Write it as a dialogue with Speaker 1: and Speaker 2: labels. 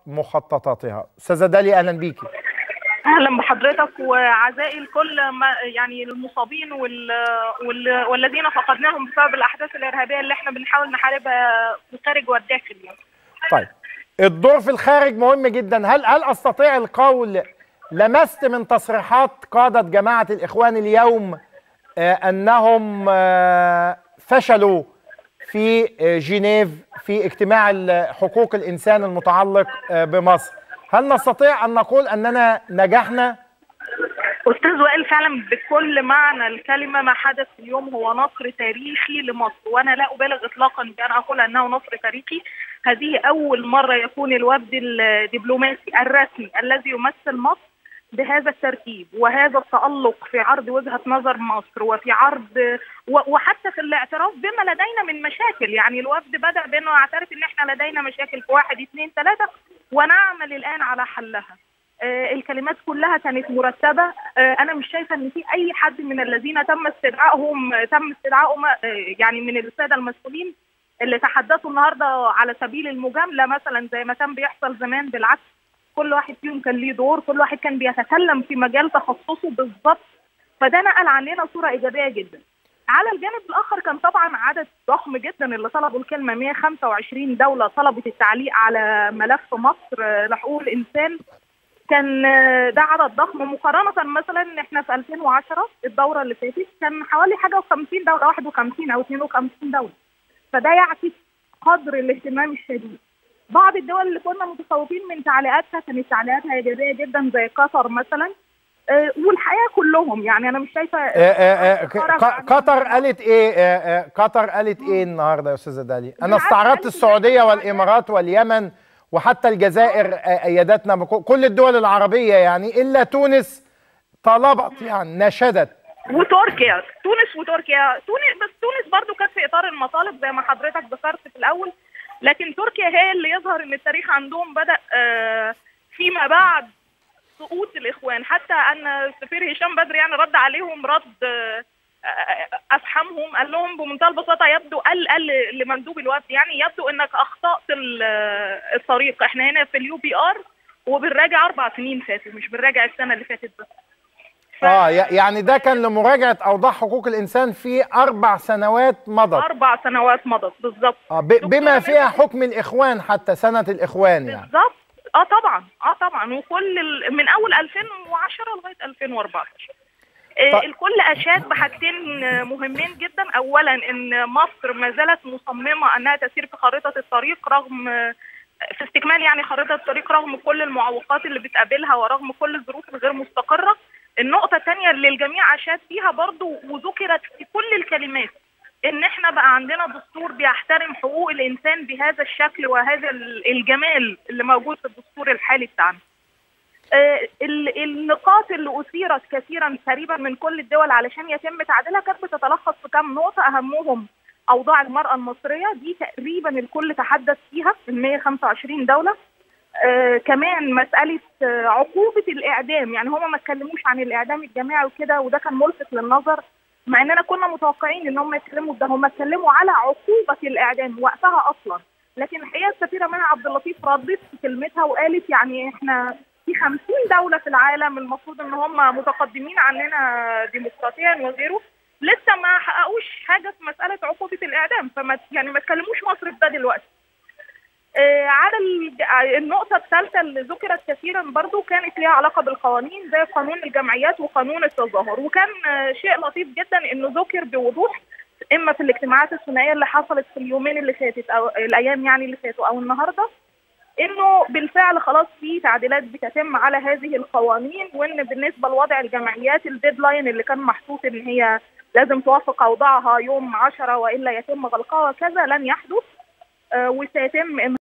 Speaker 1: مخططاتها استاذه دالي اهلا بيكي
Speaker 2: اهلا بحضرتك وعزائي لكل ما يعني المصابين وال... وال... والذين فقدناهم بسبب الاحداث الارهابيه اللي احنا بنحاول نحاربها في الخارج والداخل يعني.
Speaker 1: طيب الدور في الخارج مهم جدا هل هل استطيع القول لمست من تصريحات قاده جماعه الاخوان اليوم آه انهم آه فشلوا في آه جنيف في اجتماع حقوق الانسان المتعلق آه بمصر هل نستطيع ان نقول اننا نجحنا
Speaker 2: استاذ وائل فعلا بكل معنى الكلمه ما حدث اليوم هو نصر تاريخي لمصر وانا لا ابالغ اطلاقا بان اقول انه نصر تاريخي هذه اول مره يكون الوفد الدبلوماسي الرسمي الذي يمثل مصر بهذا الترتيب وهذا التألق في عرض وجهة نظر مصر وفي عرض وحتى في الاعتراف بما لدينا من مشاكل يعني الوفد بدأ بأنه يعترف أن احنا لدينا مشاكل في واحد اثنين ثلاثة ونعمل الآن على حلها آه الكلمات كلها كانت مرتبة آه أنا مش شايفة أن في أي حد من الذين تم استدعائهم تم استدعائهم آه يعني من السادة المسؤولين اللي تحدثوا النهارده على سبيل المجاملة مثلا زي ما كان بيحصل زمان بالعكس كل واحد فيهم كان ليه دور كل واحد كان بيتكلم في مجال تخصصه بالظبط فده نقل عننا صوره ايجابيه جدا على الجانب الاخر كان طبعا عدد ضخم جدا اللي طلبوا الكلمه 125 دوله طلبت التعليق على ملف مصر لحقوق الانسان كان ده عدد ضخم مقارنه مثلا احنا في 2010 الدوره اللي فاتت كان حوالي حاجه و50 دوله 51 او 52 دوله فده يعكس قدر الاهتمام الشديد بعض الدول اللي كنا متخوفين من تعليقاتها كانت تعليقاتها ايجابيه جدا زي قطر مثلا أه والحقيقه كلهم يعني انا مش شايفه
Speaker 1: أه أه قطر قالت ايه قطر قالت ايه النهارده يا استاذه دالي انا استعرضت السعوديه والامارات واليمن وحتى الجزائر ايدتنا كل الدول العربيه يعني الا تونس طلبت يعني نشدت
Speaker 2: وتركيا تونس وتركيا تونس بس تونس برضو كانت في اطار المطالب زي ما حضرتك ذكرت في الاول لكن تركيا هي اللي يظهر ان التاريخ عندهم بدا فيما بعد سقوط الاخوان حتى ان السفير هشام بدر يعني رد عليهم رد افحمهم قال لهم بمنتهى البساطه يبدو قال قال لمندوب الوفد يعني يبدو انك اخطات الطريق احنا هنا في اليو بي ار وبنراجع اربع سنين فاتوا مش بنراجع السنه اللي فاتت بس
Speaker 1: ف... اه يعني ده كان لمراجعه اوضاع حقوق الانسان في اربع سنوات مضت
Speaker 2: اربع سنوات مضت بالظبط
Speaker 1: اه ب... بما فيها حكم الاخوان حتى سنه الاخوان يعني
Speaker 2: بالظبط اه طبعا اه طبعا وكل ال... من اول 2010 لغايه 2014 ط... الكل اشاد بحاجتين مهمين جدا اولا ان مصر ما زالت مصممه انها تسير في خارطه الطريق رغم في استكمال يعني خارطه الطريق رغم كل المعوقات اللي بتقابلها ورغم كل الظروف الغير مستقره النقطة الثانية اللي الجميع أشاد فيها برضو وذكرت في كل الكلمات إن إحنا بقى عندنا دستور بيحترم حقوق الإنسان بهذا الشكل وهذا الجمال اللي موجود في الدستور الحالي بتاعنا. آه النقاط اللي أثيرت كثيرا تقريبا من كل الدول علشان يتم تعديلها كانت بتتلخص في كام نقطة أهمهم أوضاع المرأة المصرية دي تقريبا الكل تحدث فيها من 125 دولة آه كمان مسألة آه عقوبة الإعدام يعني هما ما اتكلموش عن الإعدام الجماعي وكده وده كان ملفت للنظر مع إننا كنا متوقعين إن هم يتكلموا ده هم اتكلموا على عقوبة الإعدام وقتها أصلا لكن الحقيقة السفيرة منى عبد اللطيف ردت في كلمتها وقالت يعني إحنا في 50 دولة في العالم المفروض إن هم متقدمين عننا ديمقراطيا وغيره لسه ما حققوش حاجة في مسألة عقوبة الإعدام فما يعني ما تكلموش مصر في ده دلوقتي آه على النقطة الثالثة اللي ذكرت كثيرا برضو كانت ليها علاقة بالقوانين زي قانون الجمعيات وقانون التظاهر وكان آه شيء لطيف جدا انه ذكر بوضوح اما في الاجتماعات الثنائية اللي حصلت في اليومين اللي فاتت او الايام يعني اللي فاتوا او النهاردة انه بالفعل خلاص في تعديلات بتتم على هذه القوانين وان بالنسبة لوضع الجمعيات الديدلاين اللي كان محطوط ان هي لازم توافق اوضاعها يوم 10 والا يتم غلقها وكذا لن يحدث آه وسيتم